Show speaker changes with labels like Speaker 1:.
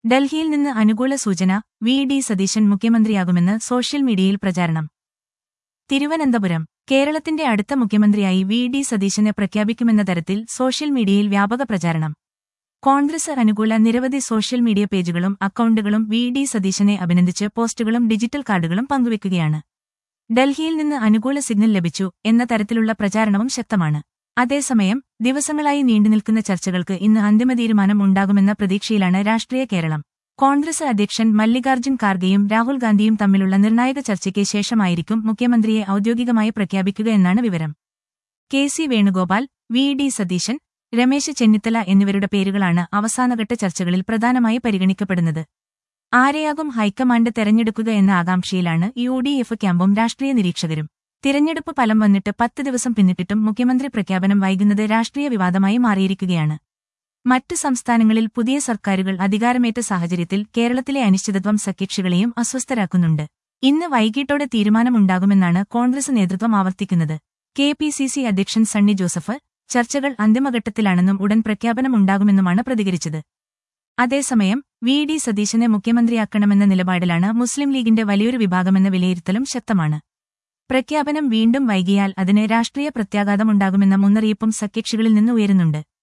Speaker 1: ഡൽഹിയിൽ നിന്ന് അനുകൂല സൂചന വി ഡി സതീശൻ മുഖ്യമന്ത്രിയാകുമെന്ന് സോഷ്യൽ മീഡിയയിൽ പ്രചാരണം തിരുവനന്തപുരം കേരളത്തിന്റെ അടുത്ത മുഖ്യമന്ത്രിയായി വി ഡി സതീശനെ പ്രഖ്യാപിക്കുമെന്ന തരത്തിൽ സോഷ്യൽ മീഡിയയിൽ വ്യാപക പ്രചാരണം കോൺഗ്രസ് അനുകൂല നിരവധി സോഷ്യൽ മീഡിയ പേജുകളും അക്കൌണ്ടുകളും വി ഡി സതീശനെ അഭിനന്ദിച്ച് പോസ്റ്റുകളും ഡിജിറ്റൽ കാർഡുകളും പങ്കുവെക്കുകയാണ് ഡൽഹിയിൽ നിന്ന് അനുകൂല സിഗ്നൽ ലഭിച്ചു എന്ന തരത്തിലുള്ള പ്രചാരണവും ശക്തമാണ് അതേസമയം ദിവസങ്ങളായി നീണ്ടുനിൽക്കുന്ന ചർച്ചകൾക്ക് ഇന്ന് അന്തിമ തീരുമാനം ഉണ്ടാകുമെന്ന പ്രതീക്ഷയിലാണ് രാഷ്ട്രീയ കേരളം കോൺഗ്രസ് അധ്യക്ഷൻ മല്ലികാർജ്ജുൻ ഖാർഗെയും രാഹുൽ ഗാന്ധിയും തമ്മിലുള്ള നിർണായക ചർച്ചയ്ക്ക് ശേഷമായിരിക്കും മുഖ്യമന്ത്രിയെ ഔദ്യോഗികമായി പ്രഖ്യാപിക്കുക എന്നാണ് വിവരം K C Venugopal V D Satheesan Ramesh Chennithala എന്നിവരുടെ പേരുകളാണ് അവസാനഘട്ട ചർച്ചകളിൽ പ്രധാനമായി പരിഗണിക്കപ്പെടുന്നത് ആരെയാകും ഹൈക്കമാൻഡ് തെരഞ്ഞെടുക്കുക എന്ന ആകാംക്ഷയിലാണ് യു ഡി എഫ് ക്യാമ്പും രാഷ്ട്രീയ നിരീക്ഷകരും തിരഞ്ഞെടുപ്പ് ഫലം വന്നിട്ട് പത്ത് ദിവസം പിന്നിട്ടിട്ടും മുഖ്യമന്ത്രി പ്രഖ്യാപനം വൈകുന്നത് രാഷ്ട്രീയ വിവാദമായി മാറിയിരിക്കുകയാണ് മറ്റു സംസ്ഥാനങ്ങളിൽ പുതിയ സർക്കാരുകൾ അധികാരമേറ്റ സാഹചര്യത്തിൽ കേരളത്തിലെ അനിശ്ചിതത്വം സഖ്യകക്ഷികളെയും അസ്വസ്ഥരാക്കുന്നുണ്ട് ഇന്ന് വൈകിട്ടോടെ തീരുമാനമുണ്ടാകുമെന്നാണ് കോൺഗ്രസ് നേതൃത്വം ആവർത്തിക്കുന്നത് കെ പി സി സി അധ്യക്ഷൻ സണ്ണി ജോസഫ് ചർച്ചകൾ അന്തിമഘട്ടത്തിലാണെന്നും ഉടൻ പ്രഖ്യാപനമുണ്ടാകുമെന്നുമാണ് പ്രതികരിച്ചത് അതേസമയം വി ഡി സതീശനെ മുഖ്യമന്ത്രിയാക്കണമെന്ന നിലപാടിലാണ് മുസ്ലിം ലീഗിന്റെ വലിയൊരു വിഭാഗമെന്ന വിലയിരുത്തലും ശക്തമാണ് പ്രഖ്യാപനം വീണ്ടും വൈകിയാൽ അതിന് രാഷ്ട്രീയ പ്രത്യാഘാതമുണ്ടാകുമെന്ന മുന്നറിയിപ്പും സഖ്യകക്ഷികളിൽ നിന്ന് ഉയരുന്നുണ്ട്